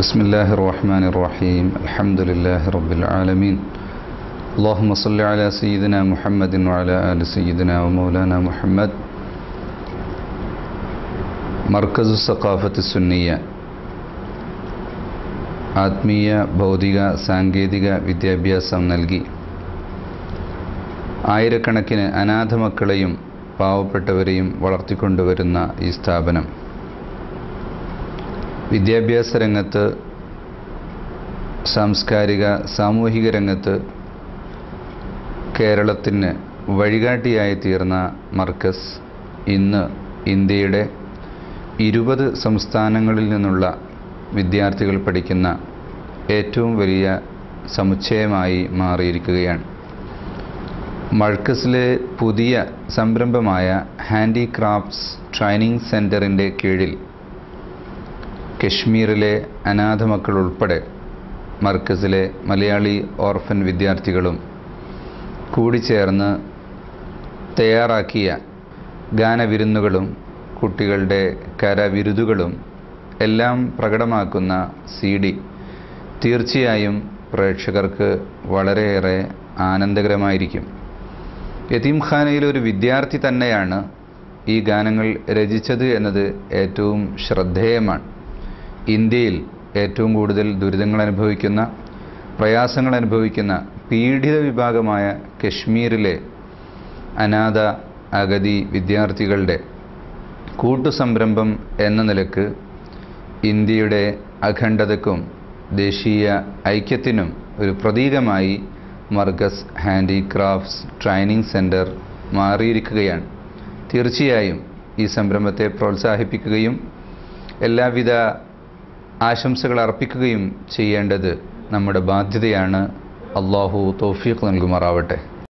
بسم الله الرحمن الرحيم الحمد لله رب العالمين اللهم صل على سيدنا محمد وعلى آل سيدنا ومولانا محمد മർക്കസു സഖാഫത്ത് സുന്നിയ ആത്മീയ ഭൗതിക സാങ്കേതിക വിദ്യാഭ്യാസം നൽകി ആയിരക്കണക്കിന് അനാഥ മക്കളെയും പാവപ്പെട്ടവരെയും വളർത്തിക്കൊണ്ടുവരുന്ന ഈ സ്ഥാപനം വിദ്യാഭ്യാസ രംഗത്ത് സാംസ്കാരിക സാമൂഹിക രംഗത്ത് കേരളത്തിന് വഴികാട്ടിയായി തീർന്ന മർക്കസ് ഇന്ന് ഇന്ത്യയുടെ ഇരുപത് സംസ്ഥാനങ്ങളിൽ നിന്നുള്ള വിദ്യാർത്ഥികൾ പഠിക്കുന്ന ഏറ്റവും വലിയ സമുച്ചയമായി മാറിയിരിക്കുകയാണ് മർക്കസിലെ പുതിയ സംരംഭമായ ഹാൻഡിക്രാഫ്റ്റ്സ് ട്രെയിനിങ് സെൻറ്ററിൻ്റെ കീഴിൽ കശ്മീരിലെ അനാഥ മക്കൾ ഉൾപ്പെടെ മർക്കസിലെ മലയാളി ഓർഫൻ വിദ്യാർത്ഥികളും കൂടിച്ചേർന്ന് തയ്യാറാക്കിയ ഗാനവിരുന്നുകളും കുട്ടികളുടെ കരവിരുതുകളും എല്ലാം പ്രകടമാക്കുന്ന സി ഡി തീർച്ചയായും പ്രേക്ഷകർക്ക് വളരെയേറെ ആനന്ദകരമായിരിക്കും യതീംഖാനയിലെ ഒരു വിദ്യാർത്ഥി തന്നെയാണ് ഈ ഗാനങ്ങൾ രചിച്ചത് എന്നത് ഏറ്റവും ശ്രദ്ധേയമാണ് ഇന്ത്യയിൽ ഏറ്റവും കൂടുതൽ ദുരിതങ്ങൾ അനുഭവിക്കുന്ന പ്രയാസങ്ങൾ അനുഭവിക്കുന്ന പീഡിത വിഭാഗമായ കശ്മീരിലെ അനാഥ അഗതി വിദ്യാർത്ഥികളുടെ കൂട്ടുസംരംഭം എന്ന നിലക്ക് ഇന്ത്യയുടെ അഖണ്ഡതക്കും ദേശീയ ഐക്യത്തിനും ഒരു പ്രതീകമായി മർഗസ് ഹാൻഡിക്രാഫ്റ്റ്സ് ട്രെയിനിങ് സെൻറ്റർ മാറിയിരിക്കുകയാണ് തീർച്ചയായും ഈ സംരംഭത്തെ പ്രോത്സാഹിപ്പിക്കുകയും എല്ലാവിധ ആശംസകൾ അർപ്പിക്കുകയും ചെയ്യേണ്ടത് നമ്മുടെ ബാധ്യതയാണ് അള്ളാഹു തൗഫീഖ് നൽകുമാറാവട്ടെ